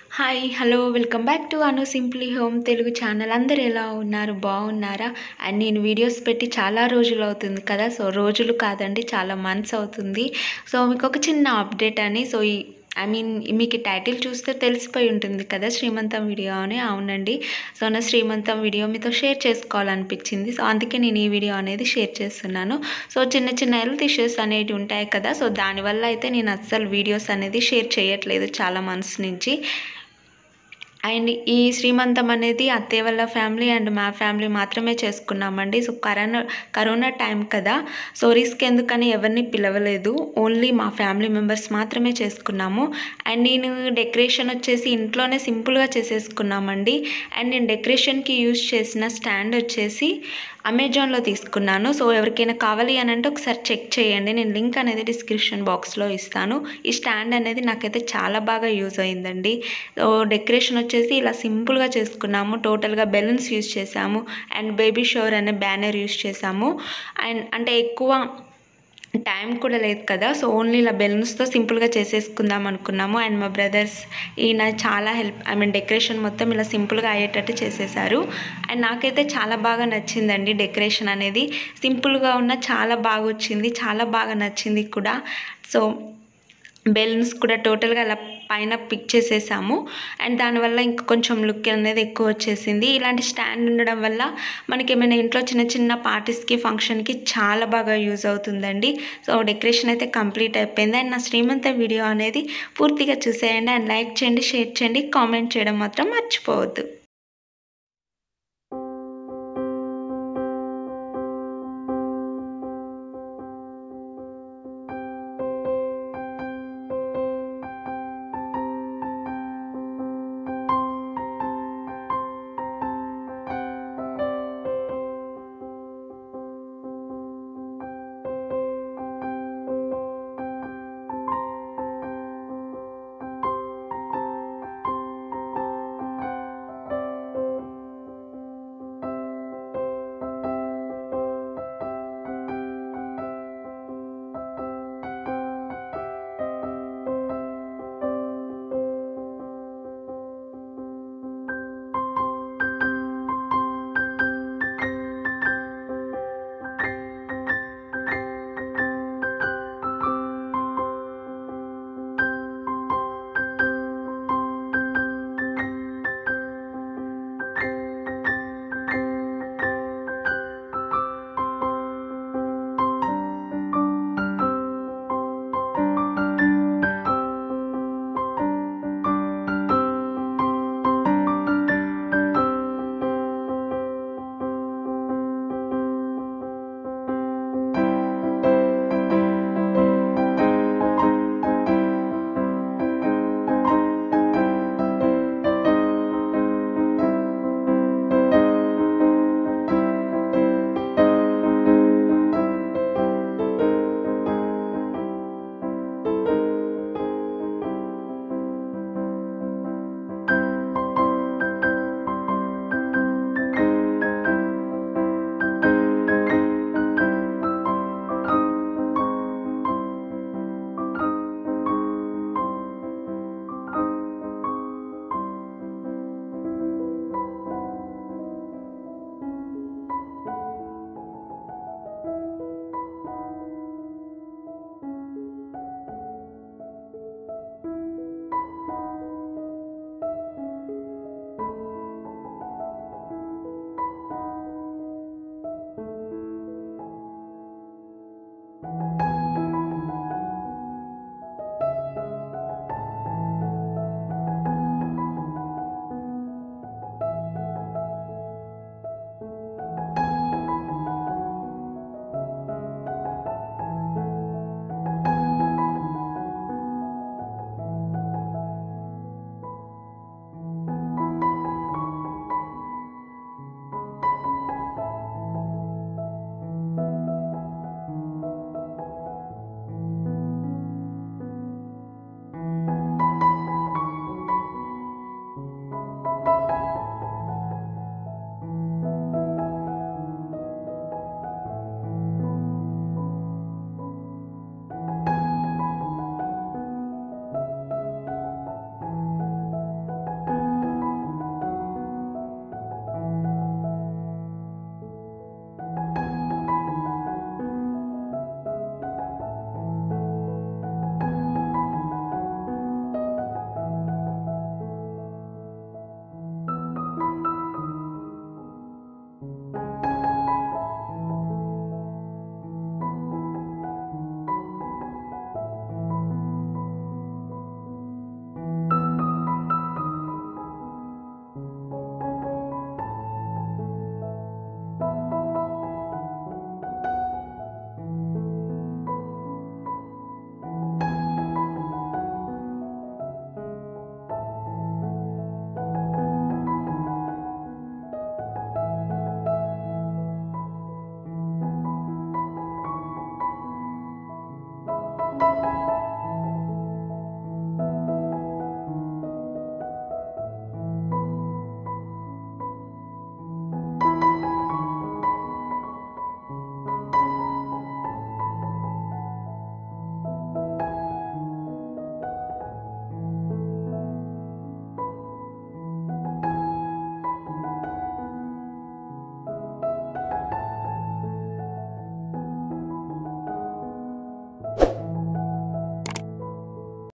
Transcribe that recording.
hi hello welcome back to Anu simply home Telugu channel అందరు ఎలా ఉన్నారు బాగున్నారా అండ్ నేను వీడియోస్ పెట్టి చాలా రోజులు అవుతుంది కదా సో రోజులు కాదండి చాలా మంత్స్ అవుతుంది సో మీకు ఒక చిన్న అప్డేట్ అని సో ఈ ఐ మీన్ మీకు ఈ టైటిల్ చూస్తే తెలిసిపోయి ఉంటుంది కదా శ్రీమంతం వీడియో అని అవునండి సో నా శ్రీమంతం వీడియో మీతో షేర్ చేసుకోవాలనిపించింది సో అందుకే నేను ఈ వీడియో అనేది షేర్ చేస్తున్నాను సో చిన్న చిన్న హెల్త్ ఇష్యూస్ అనేవి ఉంటాయి కదా సో దానివల్ల అయితే నేను అస్సలు వీడియోస్ అనేది షేర్ చేయట్లేదు చాలా మంత్స్ నుంచి అండ్ ఈ శ్రీమంతం అనేది అత్తయ్య వాళ్ళ ఫ్యామిలీ అండ్ మా ఫ్యామిలీ మాత్రమే చేసుకున్నామండి సో కరోనా కరోనా టైం కదా సో రిస్క్ ఎందుకని ఎవరిని పిలవలేదు ఓన్లీ మా ఫ్యామిలీ మెంబర్స్ మాత్రమే చేసుకున్నాము అండ్ నేను డెకరేషన్ వచ్చేసి ఇంట్లోనే సింపుల్గా చేసేసుకున్నామండి అండ్ నేను డెకరేషన్కి యూజ్ చేసిన స్టాండ్ వచ్చేసి అమెజాన్లో తీసుకున్నాను సో ఎవరికైనా కావాలి అని అంటే ఒకసారి చెక్ చేయండి నేను లింక్ అనేది డిస్క్రిప్షన్ బాక్స్లో ఇస్తాను ఈ స్టాండ్ అనేది నాకైతే చాలా బాగా యూజ్ అయిందండి సో డెకరేషన్ వచ్చేసి ఇలా సింపుల్గా చేసుకున్నాము టోటల్గా బెలూన్స్ యూజ్ చేసాము అండ్ బేబీ షవర్ అనే బ్యానర్ యూజ్ చేసాము అండ్ అంటే ఎక్కువ టైం కూడా లేదు కదా సో ఓన్లీ ఇలా బెలూన్స్తో సింపుల్గా చేసేసుకుందాం అనుకున్నాము అండ్ మా బ్రదర్స్ ఈయన చాలా హెల్ప్ ఐ మీన్ డెకరేషన్ మొత్తం ఇలా సింపుల్గా అయ్యేటట్టు చేసేసారు అండ్ నాకైతే చాలా బాగా నచ్చిందండి డెకరేషన్ అనేది సింపుల్గా ఉన్న చాలా బాగా వచ్చింది చాలా బాగా నచ్చింది కూడా సో బెలూన్స్ కూడా టోటల్గా అలా పైన పిక్ చేసేసాము అండ్ దానివల్ల ఇంకా కొంచెం లుక్ అనేది ఎక్కువ వచ్చేసింది ఇలాంటి స్టాండ్ ఉండడం వల్ల మనకి ఏమైనా ఇంట్లో చిన్న చిన్న పార్టీస్కి ఫంక్షన్కి చాలా బాగా యూజ్ అవుతుందండి సో డెకరేషన్ అయితే కంప్లీట్ అయిపోయింది అండ్ నా శ్రీమంత వీడియో అనేది పూర్తిగా చూసేయండి అండ్ లైక్ చేయండి షేర్ చేయండి కామెంట్ చేయడం మాత్రం మర్చిపోవద్దు